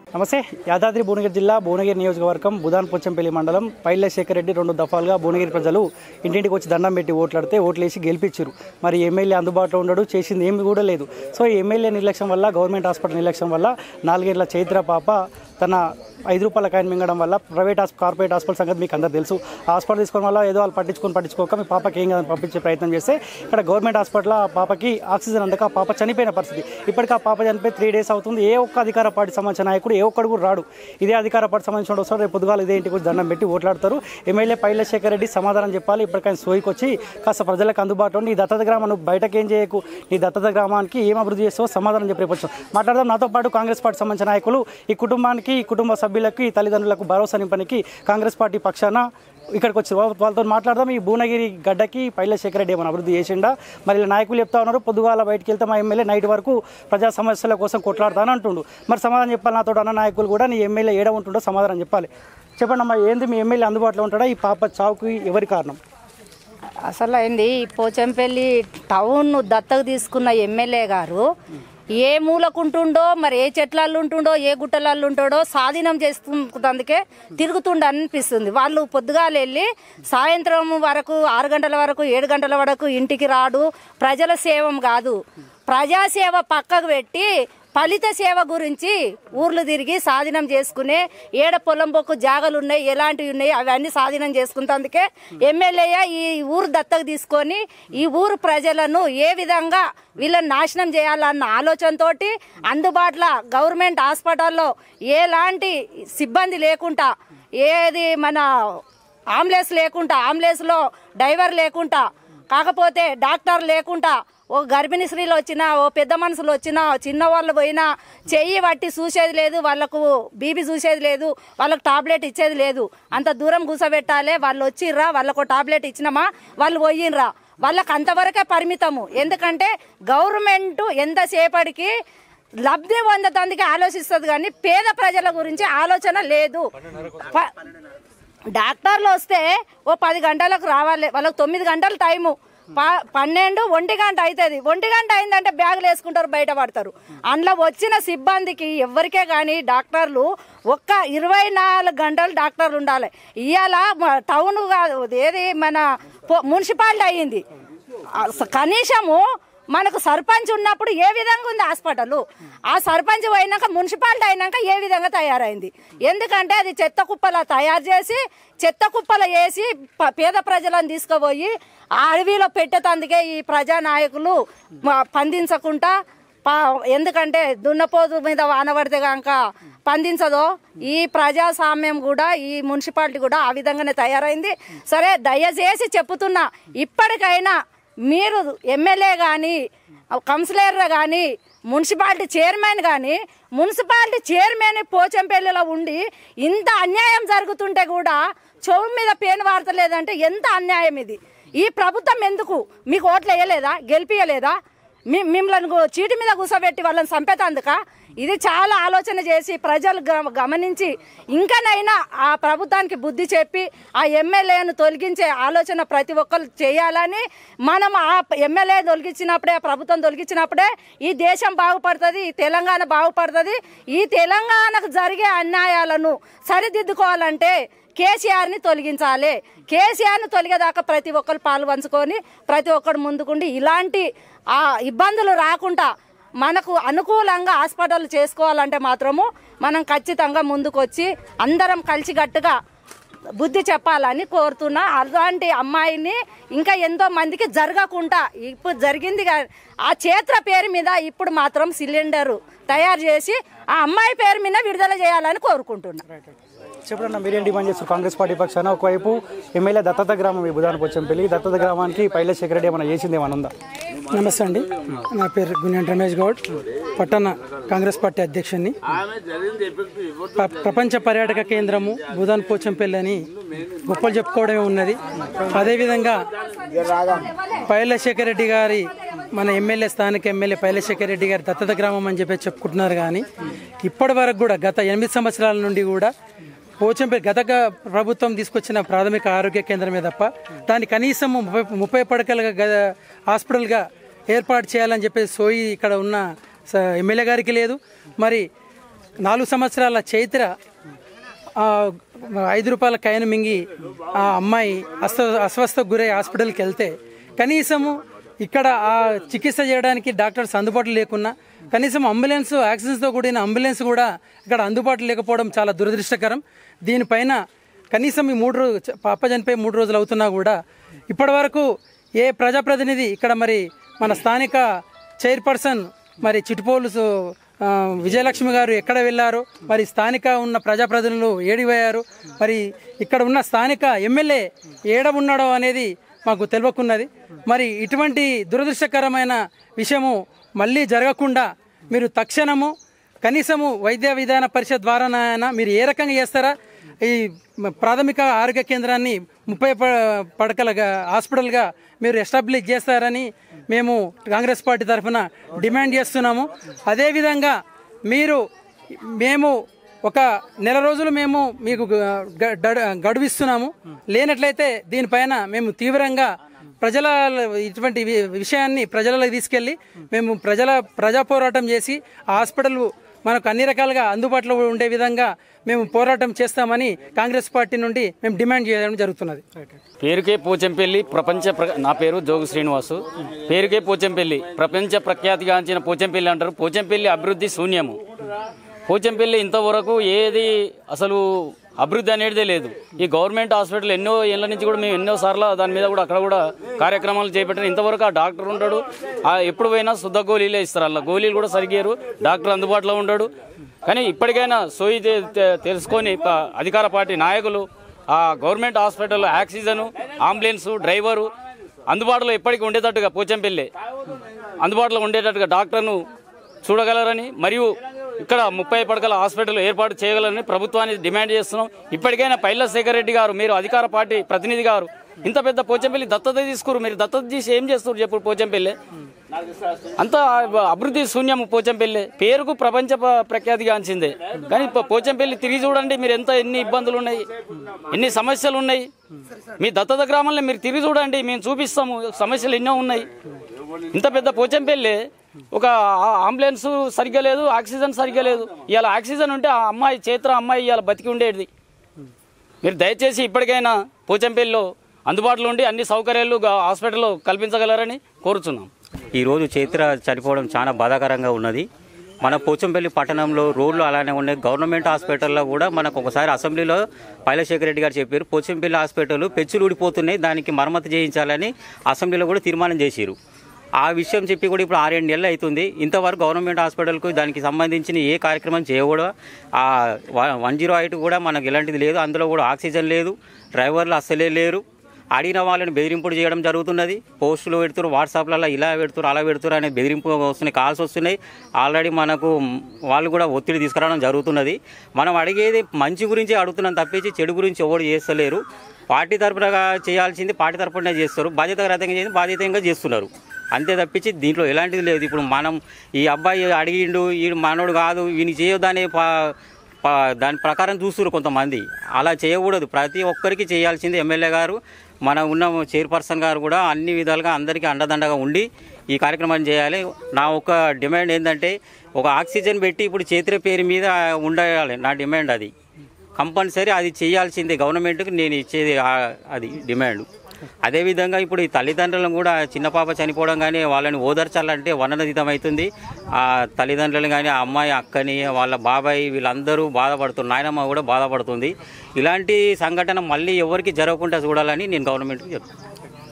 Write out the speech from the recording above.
నమస్తే యాదాద్రి భువనగిరి జిల్లా భువనగిరి నియోజకవర్గం బుధాన్ పొచ్చంపల్లి మండలం పైల శేఖర్ రెడ్డి రెండు దఫాలుగా భువనగిరి ప్రజలు ఇంటింటికి వచ్చి దండం పెట్టి ఓట్లాడితే ఓట్లేసి గెలిపించారు మరి ఎమ్మెల్యే అందుబాటులో ఉండడు చేసింది ఏమి కూడా లేదు సో ఈ ఎమ్మెల్యే నిర్లక్ష్యం వల్ల గవర్నమెంట్ హాస్పిటల్ నిర్లక్ష్యం వల్ల నాలుగేళ్ల చైత్ర పాప తన ఐదు రూపాయల కాయిన్ మింగడం వల్ల ప్రైవేట్ హాస్పిటల్ కార్పొరేట్ హాస్పిటల్ సంగతి మీకు అందరూ తెలుసు ఆ హాస్పిటల్ తీసుకోవడం వల్ల ఏదో వాళ్ళు పట్టించుకొని పట్టించుకోక మీ పాపకి ఏం కాదని పంపించే ప్రయత్నం చేస్తే ఇక్కడ గవర్నమెంట్ హాస్పిటల్ ఆ పాపకి ఆక్సిజన్ అందక ఆ పాప చనిపోయిన పరిస్థితి ఇప్పటికి ఆ పాప చనిపోయి త్రీ డేస్ అవుతుంది ఏ ఒక్క అధికార పార్టీ సంబంధించిన నాయకుడు ఏ ఒక్కడు కూడా రాడు ఇదే అధికార పార్టీ సంబంధించిన వస్తారు రేపు పొద్దుగాలు ఇదే ఇంటికి వచ్చి దండం పెట్టి ఓట్లాడతారు ఎమ్మెల్యే పైల శేఖర్ రెడ్డి సమాధానం చెప్పాలి ఇప్పటికైనా సోయికి వచ్చి కాస్త ప్రజలకు అందుబాటులో నీ దత్తత గ్రామం నువ్వు బయటకు ఏం చేయకు నీ దత్తత గ్రామానికి ఏం అభివృద్ధి చేస్తావో సమాధానం చెప్పి రేపు వచ్చాం మాట్లాడదాం నాతో పాటు కాంగ్రెస్ పార్టీ సంబంధించిన నాయకులు ఈ కుటుంబానికి ఈ కుటుంబ సభ్యులకు ఈ తల్లిదండ్రులకు భరోసా నింపనికి కాంగ్రెస్ పార్టీ పక్షాన ఇక్కడికి వచ్చి వాళ్ళ- వాళ్ళతో మాట్లాడదాం ఈ భువనగిరి గడ్డకి పైల శేఖర్ రెడ్డి ఏమైనా అభివృద్ధి చేసిండా మరి ఇలా నాయకులు చెప్తా ఉన్నారు పొద్దుగాల బయటికి వెళ్తే మా ఎమ్మెల్యే నైట్ వరకు ప్రజా సమస్యల కోసం కొట్లాడతాను అంటుండు మరి సమాధానం చెప్పాలి నాతో అన్న నాయకులు కూడా నీ ఎమ్మెల్యే ఏడ ఉంటుండో సమాధానం చెప్పాలి చెప్పండి అమ్మా ఏంది మీ ఎమ్మెల్యే అందుబాటులో ఉంటాడా ఈ పాప చావుకి ఎవరి కారణం అసలు అయింది ఈ పోచంపల్లి టౌన్ దత్తకు తీసుకున్న ఎమ్మెల్యే గారు ఏ మూలకుంటుండో మరి ఏ చెట్లలో ఉంటుండో ఏ గుట్టలలో ఉంటాడో స్వాధీనం చేసుకుందుకే తిరుగుతుండ అనిపిస్తుంది వాళ్ళు పొద్దుగాలు వెళ్ళి సాయంత్రం వరకు ఆరు గంటల వరకు ఏడు గంటల వరకు ఇంటికి రాడు ప్రజల సేవం కాదు ప్రజాసేవ పక్కకు పెట్టి ఫలిత సేవ గురించి ఊర్లు తిరిగి స్వాధీనం చేసుకునే ఏడ పొలం బొక్కు జాగలు ఉన్నాయి ఎలాంటివి ఉన్నాయి అవన్నీ స్వాధీనం చేసుకున్నందుకే ఎమ్మెల్యే ఈ ఊరు దత్తకు తీసుకొని ఈ ఊరు ప్రజలను ఏ విధంగా వీళ్ళని నాశనం చేయాలన్న ఆలోచనతోటి అందుబాటులో గవర్నమెంట్ హాస్పిటల్లో ఎలాంటి సిబ్బంది లేకుండా ఏది మన ఆంబులెన్స్ లేకుండా ఆంబులెన్స్లో డ్రైవర్ లేకుండా కాకపోతే డాక్టర్ లేకుండా ఓ గర్భిణీ స్త్రీలు వచ్చినా ఓ పెద్ద మనుషులు వచ్చినా చిన్న వాళ్ళు పోయినా చెయ్యి పట్టి చూసేది లేదు వాళ్ళకు బీపీ చూసేది లేదు వాళ్ళకు టాబ్లెట్ ఇచ్చేది లేదు అంత దూరం కూసబెట్టాలి వాళ్ళు వచ్చిర్రా వాళ్ళకు టాబ్లెట్ ఇచ్చినామా వాళ్ళు పోయినరా వాళ్ళకి అంతవరకే పరిమితము ఎందుకంటే గవర్నమెంట్ ఎంతసేపటికి లబ్ధి పొందటానికి ఆలోచిస్తుంది కానీ పేద ప్రజల గురించి ఆలోచన లేదు ప- డాక్టర్లు వస్తే ఓ పది గంటలకు రావాలి వాళ్ళకి తొమ్మిది గంటల టైము ప- పన్నెండు ఒంటి గంట అవుతుంది ఒంటి గంట అయిందంటే బ్యాగులు వేసుకుంటారు బయట పడతారు అందులో వచ్చిన సిబ్బందికి ఎవరికే కానీ డాక్టర్లు ఒక్క ఇరవై నాలుగు గంటలు డాక్టర్లు ఉండాలి ఇవాళ మ- టౌన్ కాదు ఏది మన పొ- మున్సిపాలిటీ అయ్యింది అస- కనీసము మనకు సర్పంచ్ ఉన్నప్పుడు ఏ విధంగా ఉంది హాస్పిటల్ ఆ సర్పంచ్ పోయినాక మున్సిపాలిటీ అయినాక ఏ విధంగా తయారైంది ఎందుకంటే అది చెత్త కుప్పల తయారు చేసి చెత్త కుప్పల వేసి ప- పేద ప్రజలను తీసుకుపోయి ఆ అడవిలో పెట్టేటందుకే ఈ ప్రజా నాయకులు మ- పందించకుండా పా- ఎందుకంటే దున్నపోతు మీద వాన పడితే కనుక స్పందించదో ఈ ప్రజాస్వామ్యం కూడా ఈ మున్సిపాలిటీ కూడా ఆ విధంగానే తయారైంది సరే దయచేసి చెప్పుతున్నా ఇప్పటికైనా మీరు ఎమ్మెల్యే కానీ కౌన్సిలర్ కానీ మున్సిపాలిటీ చైర్మన్ కానీ మున్సిపాలిటీ చైర్మన్ పోచంపల్లిలో ఉండి ఇంత అన్యాయం జరుగుతుంటే కూడా చెవు మీద పేను వాడతలేదంటే ఎంత అన్యాయం ఇది ఈ ప్రభుత్వం ఎందుకు మీకు ఓట్లు వేయలేదా గెలిపియలేదా మీ మిమ్మల్ని గు- చీటి మీద కూసబెట్టి వాళ్ళని చంపేతందుక ఇది చాలా ఆలోచన చేసి ప్రజలు గ- గమనించి ఇంకనైనా ఆ ప్రభుత్వానికి బుద్ధి చెప్పి ఆ ఎమ్మెల్యేను తొలగించే ఆలోచన ప్రతి ఒక్కరు చేయాలని మనం ఆ ఎమ్మెల్యే తొలగించినప్పుడే ఆ ప్రభుత్వం తొలగించినప్పుడే ఈ దేశం బాగుపడుతుంది ఈ తెలంగాణ బాగుపడుతుంది ఈ తెలంగాణకు జరిగే అన్యాయాలను సరిదిద్దుకోవాలంటే కేసీఆర్ని తొలగించాలి కేసీఆర్ని తొలగేదాకా ప్రతి ఒక్కరు పాలు పంచుకొని ప్రతి ఒక్కరు ముందుకుండి ఇలాంటి ఆ ఇబ్బందులు రాకుండా మనకు అనుకూలంగా హాస్పిటల్ చేసుకోవాలంటే మాత్రము మనం ఖచ్చితంగా ముందుకొచ్చి అందరం కలిసికట్టుగా బుద్ధి చెప్పాలని కోరుతున్నా అలాంటి అమ్మాయిని ఇంకా ఎంతో మందికి జరగకుండా ఇప్పుడు జరిగింది కా- ఆ చేత్ర పేరు మీద ఇప్పుడు మాత్రం సిలిండరు తయారు చేసి ఆ అమ్మాయి పేరు మీద విడుదల చేయాలని కోరుకుంటున్నా చెప్పండి మీరేం డిమాండ్ చేస్తారు కాంగ్రెస్ పార్టీ పక్షాన ఒకవైపు ఎమ్మెల్యే దత్తత గ్రామం ఈ బుధాన పొచ్చంపల్లి దత్తత గ్రామానికి పైల శేఖర్ రెడ్డి ఏమైనా చేసింది ఏమైనా ఉందా నమస్తే అండి నా పేరు గుణ్యం రమేష్ గౌడ్ పట్టణ కాంగ్రెస్ పార్టీ అధ్యక్షుడిని ప- ప్రపంచ పర్యాటక కేంద్రము భూదాన్ పోచంపల్లి అని గొప్పలు చెప్పుకోవడమే ఉన్నది అదేవిధంగా పైలశేఖర్ రెడ్డి గారి మన ఎమ్మెల్యే స్థానిక ఎమ్మెల్యే పైలశేఖర్ రెడ్డి గారి దత్తత గ్రామం అని చెప్పి చెప్పుకుంటున్నారు కానీ ఇప్పటి వరకు కూడా గత ఎనిమిది సంవత్సరాల నుండి కూడా పోచంపల్లి గత గ- ప్రభుత్వం తీసుకొచ్చిన ప్రాథమిక ఆరోగ్య కేంద్రమే తప్ప దాన్ని కనీసం ముప్పై ముప్పై పడకలుగా గ- హాస్పిటల్గా ఏర్పాటు చేయాలని చెప్పేసి సోయి ఇక్కడ ఉన్న స- ఎమ్మెల్యే గారికి లేదు మరి నాలుగు సంవత్సరాల చైత్ర ఆ, ఐదు రూపాయల కైన మింగి ఆ అమ్మాయి అస్వ అస్వస్థకు గురై హాస్పిటల్కి వెళ్తే కనీసము ఇక్కడ ఆ చికిత్స చేయడానికి డాక్టర్స్ అందుబాటులో లేకున్నా కనీసం అంబులెన్స్ ఆక్సిజన్స్తో కూడిన అంబులెన్స్ కూడా ఇక్కడ అందుబాటులో లేకపోవడం చాలా దురదృష్టకరం దీనిపైన కనీసం ఈ మూడు రోజు పాప చనిపోయి మూడు రోజులు అవుతున్నా కూడా ఇప్పటి వరకు ఏ ప్రజాప్రతినిధి ఇక్కడ మరి మన స్థానిక చైర్పర్సన్ మరి చిట్టుపోలు సు- ఆ, విజయలక్ష్మి గారు ఎక్కడ వెళ్ళారు మరి స్థానిక ఉన్న ప్రజాప్రతినిధులు ఏడిపోయారు మరి ఇక్కడ ఉన్న స్థానిక ఎమ్మెల్యే ఏడ ఉన్నాడో అనేది మాకు తెలియకున్నది మరి ఇటువంటి దురదృష్టకరమైన విషయము మళ్ళీ జరగకుండా మీరు తక్షణము కనీసము వైద్య విధాన పరిషత్ ద్వారానైనా మీరు ఏ రకంగా చేస్తారా ఈ మ- ప్రాథమిక ఆరోగ్య కేంద్రాన్ని ముప్పై ప- పడకల గా- హాస్పిటల్గా మీరు ఎస్టాబ్లిష్ చేస్తారని మేము కాంగ్రెస్ పార్టీ తరఫున డిమాండ్ చేస్తున్నాము అదేవిధంగా మీరు మేము ఒక నెల రోజులు మేము మీకు గ- గ- గడు- గడువిస్తున్నాము లేనట్లయితే దీనిపైన మేము తీవ్రంగా ప్రజల ఇటువంటి వి- విషయాన్ని ప్రజలకు తీసుకెళ్ళి మేము ప్రజల ప్రజా పోరాటం చేసి ఆ హాస్పిటల్ మనకు అన్ని రకాలుగా అందుబాటులో ఉండే విధంగా మేము పోరాటం చేస్తామని కాంగ్రెస్ పార్టీ నుండి మేము డిమాండ్ చేయడం జరుగుతున్నది పేరుకే పోచంపల్లి ప్రపంచ ప్ర- నా పేరు జోగు శ్రీనివాసు పేరుకే పోచంపల్లి ప్రపంచ ప్రఖ్యాతిగాంచిన పోచంపల్లి అంటారు పోచంపల్లి అభివృద్ధి శూన్యము పోచంపల్లి ఇంతవరకు ఏది అసలు అభివృద్ధి అనేదే లేదు ఈ గవర్నమెంట్ హాస్పిటల్ ఎన్నో ఏళ్ళ నుంచి కూడా మేము ఎన్నో సార్లు దాని మీద కూడా అక్కడ కూడా కార్యక్రమాలు చేపట్టారు ఇంతవరకు ఆ డాక్టర్ ఉంటాడు ఆ ఎప్పుడు పోయినా శుద్ధ గోళీలే ఇస్తారు అలా గోళీలు కూడా సరిగారు డాక్టర్ అందుబాటులో ఉండడు కానీ ఇప్పటికైనా సోయి తె- తె- తెలుసుకొని ప- అధికార పార్టీ నాయకులు ఆ గవర్నమెంట్ హాస్పిటల్లో ఆక్సిజన్ అంబులెన్స్ డ్రైవరు అందుబాటులో ఎప్పటికీ ఉండేటట్టుగా పోచంపల్లి అందుబాటులో ఉండేటట్టుగా డాక్టర్ను చూడగలరని మరియు ఇక్కడ ముప్పై పడకల హాస్పిటల్ ఏర్పాటు చేయగలరని ప్రభుత్వాన్ని డిమాండ్ చేస్తున్నాం ఇప్పటికైనా పైల శేఖర్ రెడ్డి గారు మీరు అధికార పార్టీ ప్రతినిధి గారు ఇంత పెద్ద పోచంపల్లి దత్తత తీసుకురు మీరు దత్తత చేసి ఏం చేస్తారు చెప్పు పోచంపల్లి అంత అభివృద్ధి శూన్యం పోచంపల్లి పేరుకు ప్రపంచ ప- ప్రఖ్యాతిగాంచిందే కానీ పో- పోచంపల్లి తిరిగి చూడండి మీరు ఎంత ఎన్ని ఇబ్బందులు ఉన్నాయి ఎన్ని సమస్యలు ఉన్నాయి మీ దత్తత గ్రామంలో మీరు తిరిగి చూడండి మేము చూపిస్తాము సమస్యలు ఎన్నో ఉన్నాయి ఇంత పెద్ద పోచంపల్లి ఒక ఆ- అంబులెన్స్ సరిగ్గా లేదు ఆక్సిజన్ సరిగ్గా లేదు ఇవాళ ఆక్సిజన్ ఉంటే ఆ అమ్మాయి చేత్ర అమ్మాయి ఇవాళ బతికి ఉండేది మీరు దయచేసి ఇప్పటికైనా పోచంపల్లిలో అందుబాటులో ఉండి అన్ని సౌకర్యాలు గా- హాస్పిటల్లో కల్పించగలరని కోరుచున్నాం ఈరోజు చైత్ర చనిపోవడం చాలా బాధాకరంగా ఉన్నది మన పోచంపల్లి పట్టణంలో రోడ్లు అలానే ఉన్నాయి గవర్నమెంట్ హాస్పిటల్లో కూడా మనకు ఒకసారి అసెంబ్లీలో పైలశేఖర రెడ్డి గారు చెప్పారు పోచంపల్లి హాస్పిటల్ పెచ్చులు ఊడిపోతున్నాయి దానికి మరమ్మతు చేయించాలని అసెంబ్లీలో కూడా తీర్మానం చేశారు ఆ విషయం చెప్పి కూడా ఇప్పుడు ఆరేడు నెలలు అవుతుంది ఇంతవరకు గవర్నమెంట్ హాస్పిటల్కు దానికి సంబంధించిన ఏ కార్యక్రమం చేయకూడదు ఆ వన్ జీరో ఎయిట్ కూడా మనకు ఎలాంటిది లేదు అందులో కూడా ఆక్సిజన్ లేదు డ్రైవర్లు అస్సలే లేరు అడిగిన వాళ్ళని బెదిరింపుడు చేయడం జరుగుతున్నది పోస్టులు పెడుతున్నారు వాట్సాప్లలో ఇలా పెడుతున్నారు అలా పెడుతున్నారు అనే బెదిరింపు వస్తున్నాయి కాల్స్ వస్తున్నాయి ఆల్రెడీ మనకు వాళ్ళు కూడా ఒత్తిడి తీసుకురావడం జరుగుతున్నది మనం అడిగేది మంచి గురించి అడుగుతున్నాం తప్పించి చెడు గురించి ఎవరు చేస్తలేరు పార్టీ తరపున చేయాల్సింది పార్టీ తరపునే చేస్తారు బాధ్యతరహితంగా చేసి బాధ్యతంగా చేస్తున్నారు అంతే తప్పించి దీంట్లో ఎలాంటిది లేదు ఇప్పుడు మనం ఈ అబ్బాయి అడిగిండు ఈ మనోడు కాదు వీని చేయొద్దనే పా ప- దాని ప్రకారం చూస్తున్నారు కొంతమంది అలా చేయకూడదు ప్రతి ఒక్కరికి చేయాల్సింది ఎమ్మెల్యే గారు మన ఉన్న చైర్పర్సన్ గారు కూడా అన్ని విధాలుగా అందరికీ అండదండగా ఉండి ఈ కార్యక్రమాన్ని చేయాలి నా ఒక డిమాండ్ ఏంటంటే ఒక ఆక్సిజన్ పెట్టి ఇప్పుడు చేతిర పేరు మీద ఉండాలి నా డిమాండ్ అది కంపల్సరీ అది చేయాల్సిందే గవర్నమెంట్కి నేను ఇచ్చేది ఆ- అది డిమాండ్ అదేవిధంగా ఇప్పుడు ఈ తల్లిదండ్రులను కూడా చిన్న పాప చనిపోవడం కానీ వాళ్ళని ఓదార్చాలంటే వర్ణనతీతం అవుతుంది ఆ తల్లిదండ్రులు కానీ ఆ అమ్మాయి అక్కని వాళ్ళ బాబాయ్ వీళ్ళందరూ బాధపడుతున్నారు నాయనమ్మ కూడా బాధపడుతుంది ఇలాంటి సంఘటన మళ్ళీ ఎవరికి జరగకుండా చూడాలని నేను గవర్నమెంట్కి చెప్తాను